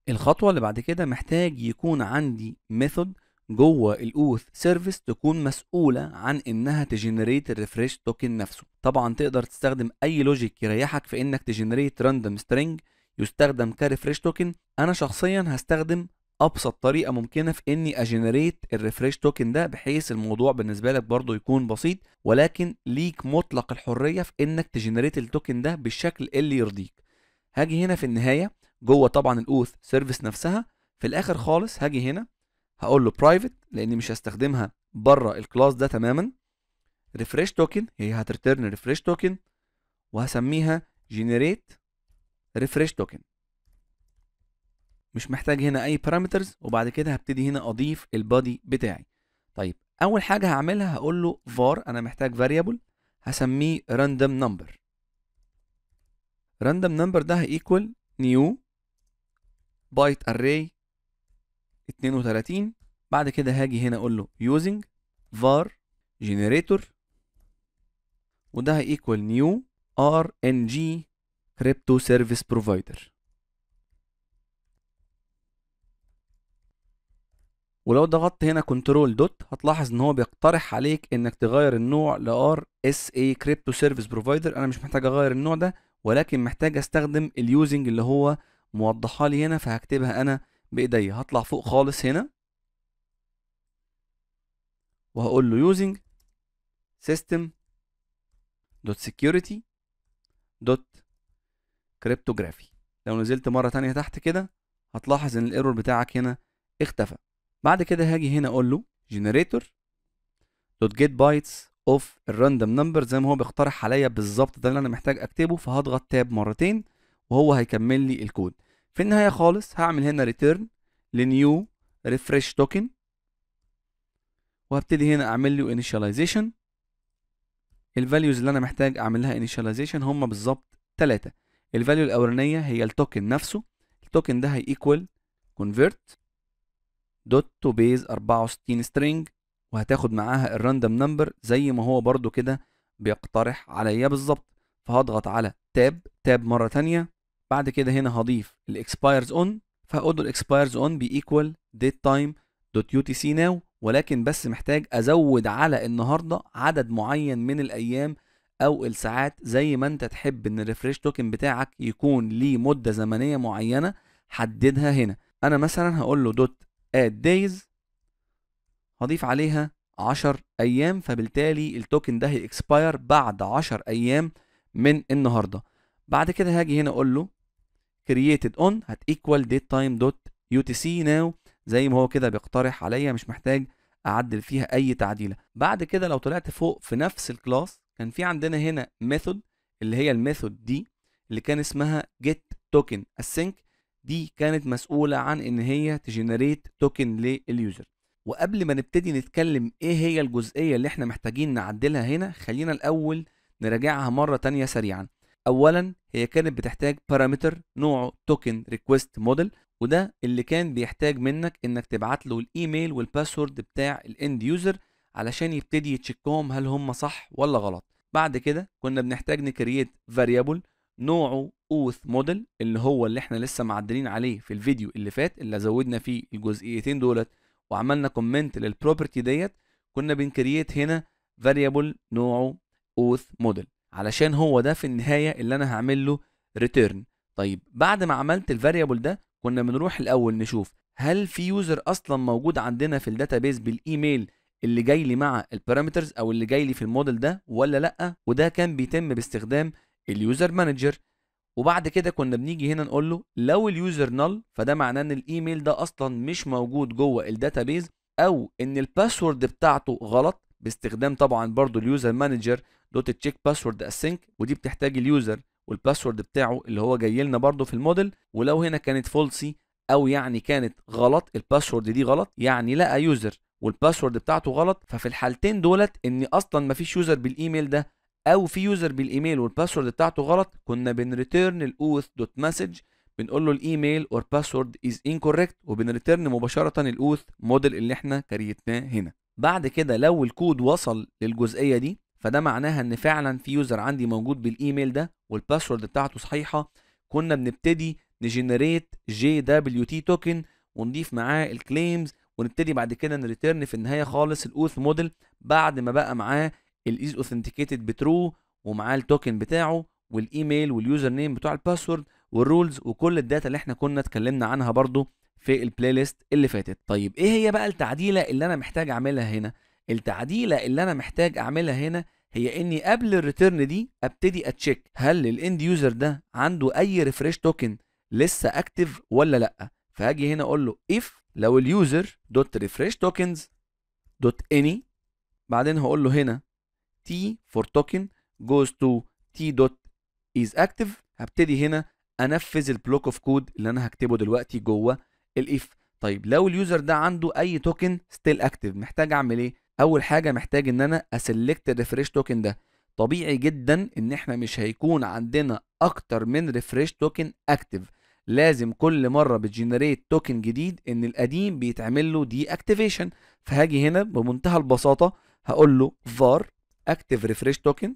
الخطوة اللي بعد كده محتاج يكون عندي ميثود جوه الاوث سيرفيس تكون مسؤولة عن انها تجنريت الريفريش توكن نفسه طبعا تقدر تستخدم اي لوجيك يريحك في انك تجنريت راندوم سترينج يستخدم كريفريش توكن انا شخصيا هستخدم ابسط طريقه ممكنه في اني اجنريت الريفريش توكن ده بحيث الموضوع بالنسبه لك برضو يكون بسيط ولكن ليك مطلق الحريه في انك تجنريت التوكن ده بالشكل اللي يرضيك هاجي هنا في النهايه جوه طبعا الاوث سيرفيس نفسها في الاخر خالص هاجي هنا هقول له برايفت لاني مش هستخدمها بره الكلاس ده تماما ريفريش توكن هي هترترن ريفريش توكن وهسميها جنريت ريفريش توكن مش محتاج هنا اي بارامترز وبعد كده هبتدي هنا اضيف البادي بتاعي طيب اول حاجه هعملها هقول له var انا محتاج variable هسميه random number random number ده هيكوال new byte array 32 بعد كده هاجي هنا اقول له using var generator وده هيكوال new rng crypto service provider ولو ضغطت هنا كنترول دوت هتلاحظ ان هو بيقترح عليك انك تغير النوع ل ار اس اي كريبتو سيرفيس بروفايدر انا مش محتاج اغير النوع ده ولكن محتاج استخدم اليوزنج اللي هو موضحها لي هنا فهكتبها انا بايديا هطلع فوق خالص هنا وهقول له يوزنج سيستم دوت سكيورتي دوت كريبتوجرافي لو نزلت مره تانية تحت كده هتلاحظ ان الايرور بتاعك هنا اختفى بعد كده هاجي هنا اقول له generator دوت get bytes of الراندوم نمبر زي ما هو بيقترح عليا بالظبط ده اللي انا محتاج اكتبه فهضغط تاب مرتين وهو هيكمل لي الكود في النهايه خالص هعمل هنا return لنيو refresh token وهبتدي هنا اعمل له initialization الفاليوز اللي انا محتاج اعمل لها initialization هم بالظبط ثلاثة الفاليو الاولانيه هي التوكن نفسه التوكن ده هي equal convert دوت تو بيز 64 سترينج وهتاخد معاها الراندوم نمبر زي ما هو برضو كده بيقترح عليا بالظبط فهضغط على تاب تاب مره تانية بعد كده هنا هضيف الاكسبايرز اون فهقول له الاكسبايرز اون بيكوال ديت تايم دوت يو تي سي ناو ولكن بس محتاج ازود على النهارده عدد معين من الايام او الساعات زي ما انت تحب ان الريفريش توكن بتاعك يكون ليه مده زمنيه معينه حددها هنا انا مثلا هقول له دوت add days هضيف عليها 10 ايام فبالتالي التوكن ده هيكسباير بعد 10 ايام من النهارده بعد كده هاجي هنا اقول له created on هت equal date time dot utc now زي ما هو كده بيقترح عليا مش محتاج اعدل فيها اي تعديله بعد كده لو طلعت فوق في نفس الكلاس كان في عندنا هنا ميثود اللي هي الميثود دي اللي كان اسمها get token async دي كانت مسؤولة عن إن هي تجنريت توكن لليوزر وقبل ما نبتدي نتكلم إيه هي الجزئية اللي إحنا محتاجين نعدلها هنا خلينا الأول نراجعها مرة تانية سريعا أولا هي كانت بتحتاج بارامتر نوعه توكن ريكويست موديل وده اللي كان بيحتاج منك إنك تبعت له الإيميل والباسورد بتاع الإند يوزر علشان يبتدي يتشيكهم هل هم صح ولا غلط بعد كده كنا بنحتاج نكريت فاريبل نوعه اوث موديل اللي هو اللي احنا لسه معدلين عليه في الفيديو اللي فات اللي زودنا فيه الجزئيتين دولت وعملنا كومنت للبروبرتي ديت كنا بنكريت هنا فاريبل نوعه اوث موديل علشان هو ده في النهايه اللي انا هعمل له ريتيرن طيب بعد ما عملت الفاريبل ده كنا بنروح الاول نشوف هل في يوزر اصلا موجود عندنا في الداتابيز بالايميل اللي جاي لي مع البارامترز او اللي جاي لي في الموديل ده ولا لا وده كان بيتم باستخدام اليوزر مانجر وبعد كده كنا بنيجي هنا نقول له لو اليوزر نل فده معناه ان الايميل ده اصلا مش موجود جوه الداتابيز او ان الباسورد بتاعته غلط باستخدام طبعا برضو اليوزر مانجر دوت تشيك باسورد اسync ودي بتحتاج اليوزر والباسورد بتاعه اللي هو جاي لنا برضو في الموديل ولو هنا كانت فولسي او يعني كانت غلط الباسورد دي غلط يعني لقى يوزر والباسورد بتاعته غلط ففي الحالتين دولت ان اصلا مفيش يوزر بالايميل ده او في يوزر بالايميل والباسورد بتاعته غلط كنا بنريتيرن الاوث دوت مسج بنقول له الايميل اور باسورد از انكوركت وبنريتيرن مباشره الاوث موديل اللي احنا كريتناه هنا بعد كده لو الكود وصل للجزئيه دي فده معناها ان فعلا في يوزر عندي موجود بالايميل ده والباسورد بتاعته صحيحه كنا بنبتدي نجنريت جي دبليو تي توكن ونضيف معاه الكليمز ونبتدي بعد كده نريتيرن في النهايه خالص الاوث موديل بعد ما بقى معاه الايز اوثنتيكيتد بترو ومعاه التوكن بتاعه والايميل واليوزر نيم بتوع الباسورد والرولز وكل الداتا اللي احنا كنا اتكلمنا عنها برضو في البلاي ليست اللي فاتت طيب ايه هي بقى التعديله اللي انا محتاج اعملها هنا التعديله اللي انا محتاج اعملها هنا هي اني قبل الريتيرن دي ابتدي اتشيك هل الاند يوزر ده عنده اي ريفريش توكن لسه اكتف ولا لا فهاجي هنا اقول له if لو اليوزر دوت ريفريش توكنز دوت اني بعدين هقول له هنا t for token goes to t dot is active هبتدي هنا انفذ البلوك اوف كود اللي انا هكتبه دلوقتي جوه الاف طيب لو اليوزر ده عنده اي توكن ستيل اكتف محتاج اعمل ايه اول حاجه محتاج ان انا اسلكت الريفريش توكن ده طبيعي جدا ان احنا مش هيكون عندنا اكتر من ريفريش توكن اكتف لازم كل مره بتجنريت توكن جديد ان القديم بيتعمل له دي اكتيفيشن فهاجي هنا بمنتهى البساطه هقول له var active refresh token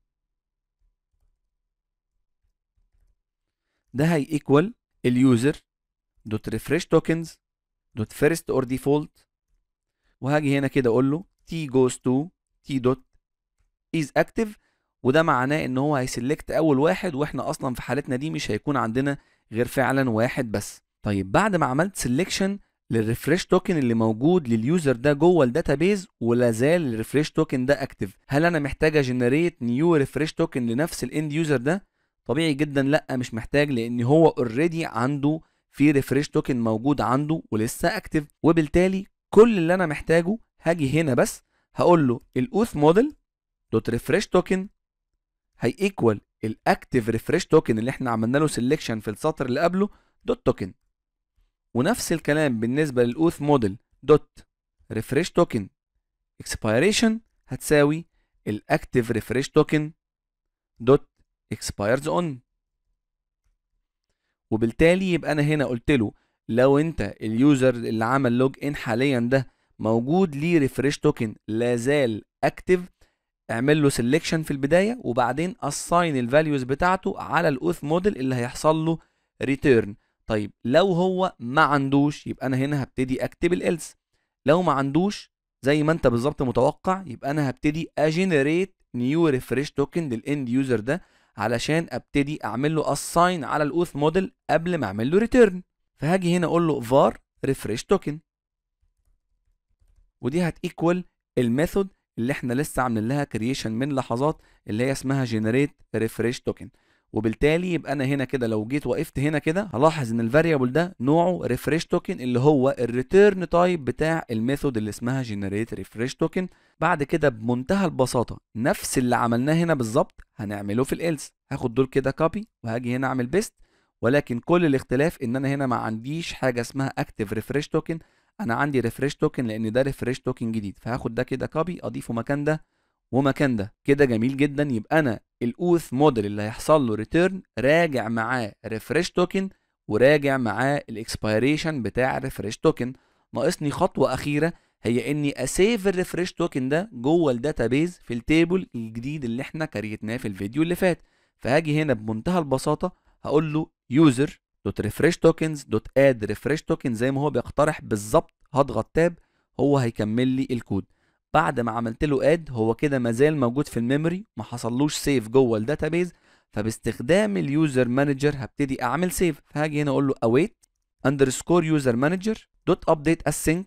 ده هي equal اليوزر دوت ريفريش توكنز دوت فيرست اور ديفولت وهاجي هنا كده اقول له t goes to t dot is active وده معناه ان هو هيسلكت اول واحد واحنا اصلا في حالتنا دي مش هيكون عندنا غير فعلا واحد بس طيب بعد ما عملت سيلكشن للريفريش توكن اللي موجود لليوزر ده جوه الداتابيز ولا زال الريفريش توكن ده اكتف هل انا محتاج اجنريت نيو ريفريش توكن لنفس الاند يوزر ده طبيعي جدا لا مش محتاج لان هو اوريدي عنده في ريفريش توكن موجود عنده ولسه اكتف وبالتالي كل اللي انا محتاجه هاجي هنا بس هقول له الاوث موديل دوت ريفريش توكن هي ايكوال الاكتف ريفريش توكن اللي احنا عملنا له سيلكشن في السطر اللي قبله دوت توكن ونفس الكلام بالنسبه للاوث موديل دوت ريفريش توكن اكسبيريشن هتساوي الاكتف ريفريش توكن دوت expires on وبالتالي يبقى انا هنا قلت له لو انت اليوزر اللي عمل لوج ان حاليا ده موجود ليه ريفريش توكن لازال اكتف اعمل له سيلكشن في البدايه وبعدين اساين الفاليوز بتاعته على الاوث موديل اللي هيحصل له ريتيرن طيب لو هو ما عندوش يبقى انا هنا هبتدي اكتب الالس لو ما عندوش زي ما انت بالظبط متوقع يبقى انا هبتدي اجنريت نيو ريفريش توكن للاند يوزر ده علشان ابتدي اعمل له اساين على الاوث موديل قبل ما اعمل له ريتيرن فهاجي هنا اقول له var refresh token ودي هتيكوال الميثود اللي احنا لسه عاملين لها كرييشن من لحظات اللي هي اسمها generate refresh token وبالتالي يبقى انا هنا كده لو جيت وقفت هنا كده هلاحظ ان الفاريبل ده نوعه refresh token اللي هو الريتيرن تايب بتاع الميثود اللي اسمها generate refresh token بعد كده بمنتهى البساطه نفس اللي عملناه هنا بالظبط هنعمله في الالس هاخد دول كده كوبي وهاجي هنا اعمل بيست ولكن كل الاختلاف ان انا هنا ما عنديش حاجه اسمها اكتف ريفريش توكن انا عندي ريفريش توكن لان ده ريفريش توكن جديد فهاخد ده كده كوبي اضيفه مكان ده ومكان ده كده جميل جدا يبقى انا الاوث موديل اللي هيحصل له ريتيرن راجع معاه ريفريش توكن وراجع معاه الاكسبيريشن بتاع الريفريش توكن ناقصني خطوه اخيره هي اني اسيف الريفريش توكن ده جوه الداتابيز في التيبل الجديد اللي احنا كريتناه في الفيديو اللي فات فهاجي هنا بمنتهى البساطه هقول له user دوت ريفريش توكنز دوت اد ريفريش توكن زي ما هو بيقترح بالظبط هضغط تاب هو هيكمل لي الكود بعد ما عملت له اد هو كده مازال موجود في الميموري ما حصلوش سيف جوه الداتابيز فباستخدام اليوزر مانجر هبتدي اعمل سيف فهاجي هنا اقول له await underscore user manager دوت update async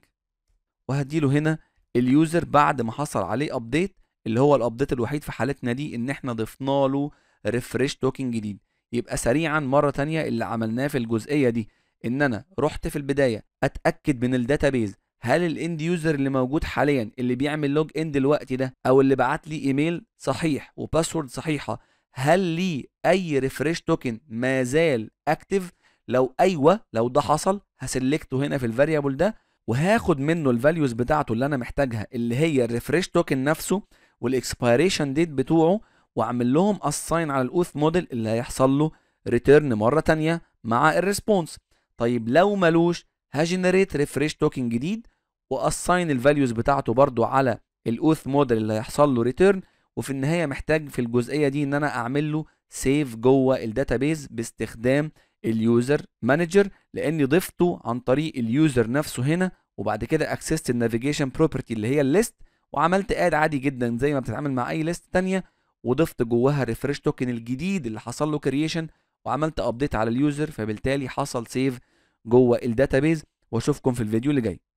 وهديله هنا اليوزر بعد ما حصل عليه ابديت اللي هو الابديت الوحيد في حالتنا دي ان احنا ضفنا له ريفريش توكن جديد يبقى سريعا مره تانية اللي عملناه في الجزئيه دي ان انا رحت في البدايه اتاكد من الداتابيز هل الاند يوزر اللي موجود حاليا اللي بيعمل لوج ان دلوقتي ده او اللي بعت لي ايميل صحيح وباسورد صحيحه هل ليه اي ريفريش توكن ما زال اكتف لو ايوه لو ده حصل هسلكته هنا في الفاريبل ده وهاخد منه الفاليوز بتاعته اللي انا محتاجها اللي هي الريفريش توكن نفسه والاكسبيريشن ديت بتوعه واعمل لهم اساين على الاوث موديل اللي هيحصل له ريتيرن مره تانية مع الريسبونس طيب لو ملوش هجنريت ريفريش توكن جديد واساين الفاليوز بتاعته برضو على الاوث موديل اللي هيحصل له ريتيرن وفي النهايه محتاج في الجزئيه دي ان انا اعمل له سيف جوه الداتابيز باستخدام اليوزر مانجر لاني ضفته عن طريق اليوزر نفسه هنا وبعد كده اكسست النافيجيشن بروبرتي اللي هي الليست وعملت اد عادي جدا زي ما بتتعامل مع اي ليست تانية وضفت جواها الريفرش توكن الجديد اللي حصل له كرييشن وعملت ابديت على اليوزر فبالتالي حصل سيف جوه الداتابيز واشوفكم في الفيديو اللي جاي